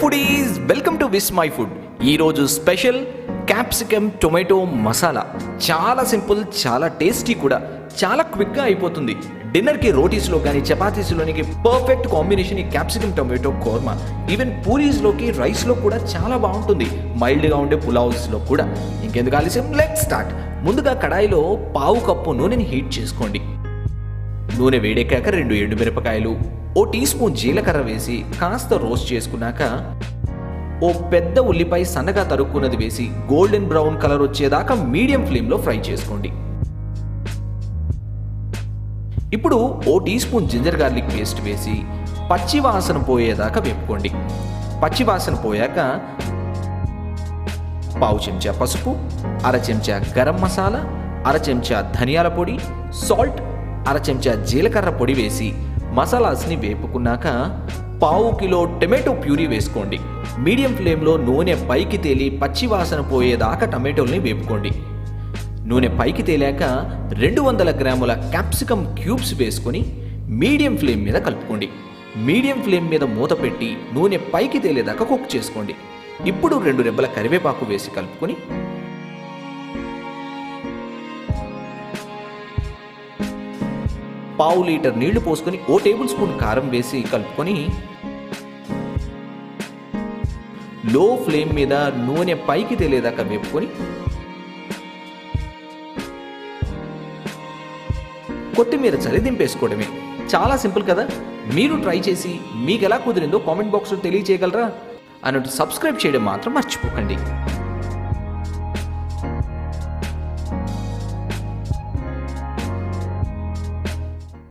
foodies welcome to Vismai food ఈరోజు special capsicum tomato masala చాలా simple చాలా టేస్టీ కూడా చాలా క్విక్గా అయిపోతుంది డిన్నర్కి రోటీస్లో కానీ చపాతీస్లోనికి పర్ఫెక్ట్ కాంబినేషన్ ఈ క్యాప్సికమ్ టొమాటో కోర్మా ఈవెన్ పూరీస్లోకి రైస్లో కూడా చాలా బాగుంటుంది మైల్డ్గా ఉండే పులావ్స్లో కూడా ఇంకెందుకు ఆలస్యం లెట్ స్టార్ట్ ముందుగా కడాయిలో పావు కప్పు నూనెని హీట్ చేసుకోండి నూనె వేడెక్కాక రెండు ఎండుమిరపకాయలు ఓ టీ స్పూన్ జీలకర్ర వేసి కాస్త రోస్ట్ చేసుకున్నాక ఓ పెద్ద ఉల్లిపాయ సన్నగా తరుక్కున్నది వేసి గోల్డెన్ బ్రౌన్ కలర్ వచ్చేదాకా మీడియం ఫ్లేమ్లో ఫ్రై చేసుకోండి ఇప్పుడు ఓ teaspoon ginger garlic paste వేసి పచ్చి వాసన పోయేదాకా వేపుకోండి పచ్చి వాసన పోయాక పావు చెంచా పసుపు అర చెంచా గరం మసాలా అర చెంచా ధనియాల పొడి సాల్ట్ అర చెంచా జీలకర్ర పొడి వేసి మసాలాస్ని వేపుకున్నాక పావు కిలో టమాటో ప్యూరీ వేసుకోండి మీడియం ఫ్లేమ్లో నూనె పైకి తేలి పచ్చి వాసన పోయేదాకా టమాటోల్ని వేపుకోండి నూనె పైకి తేలాక రెండు వందల గ్రాముల క్యాప్సికమ్ క్యూబ్స్ వేసుకొని మీడియం ఫ్లేమ్ మీద కలుపుకోండి మీడియం ఫ్లేమ్ మీద మూత పెట్టి నూనె పైకి తేలేదాకా కుక్ చేసుకోండి ఇప్పుడు రెండు రెబ్బల కరివేపాకు వేసి కలుపుకొని పావు లీటర్ నీళ్లు పోసుకొని ఓ టేబుల్ స్పూన్ కారం వేసి కలుపుకొని లో ఫ్లేమ్ మీద నూనె పైకి తేలేదాకా వేపుకొని కొత్తిమీర చలి దింపేసుకోవడమే చాలా సింపుల్ కదా మీరు ట్రై చేసి మీకు ఎలా కుదిరిందో కామెంట్ బాక్స్లో తెలియజేయగలరా అన్నట్టు సబ్స్క్రైబ్ చేయడం మాత్రం మర్చిపోకండి